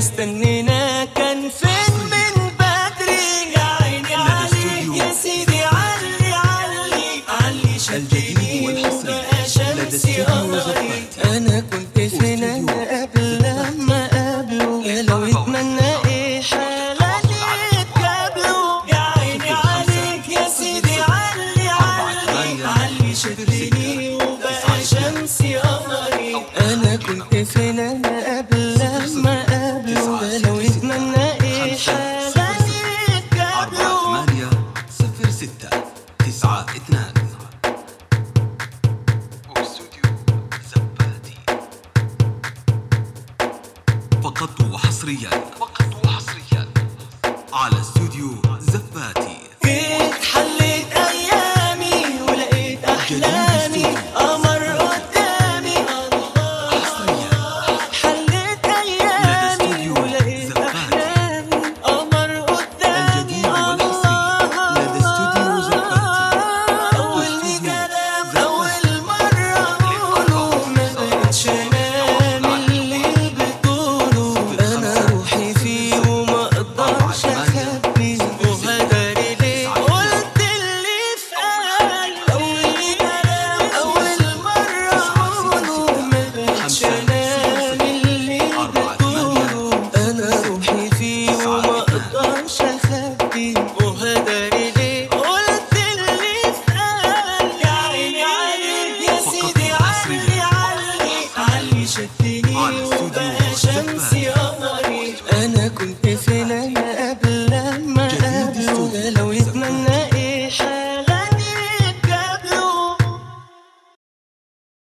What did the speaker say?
استنينا كان فين من بدري يا عيني عليك يا سيدي علي علي علي شدني وبقى شمسي قمري انا كنت فين قبل لما قابله يا لو يتمنى ايه حالا يتقابلوا يا عيني عليك يا سيدي علي علي علي شدني وبقى شمسي قمري انا كنت فين قبل لما قابله يا لو يتمنى ايه حالا يتقابلوا ثمانية صفر ستة تسعة اثنان واستوديو زباتي فقط وحصريا فقط وحصريا على استوديو زباتي جيت حليت ايامي ولقيت احلامي قمر قدامي الله حليت ايامي ولقيت احلامي قمر قدامي الجديد والحصري لدى استوديو زباتي. اول كلام اول مره اقوله ما بقتش انام اللي بتقوله انا روحي فيه وما اقدرش اخبي وهدري ليه قلت اللي في قلبي اول كلام اول مره اقوله ما بقتش انام اللي بتقوله انا روحي فيه وما اقدرش اخبي وهدري ليه قلت اللي في قلبي يا عيني عليك يا سيدي علي علي علي شدني على استوديو وبقى شمسي قمري انا كنت فين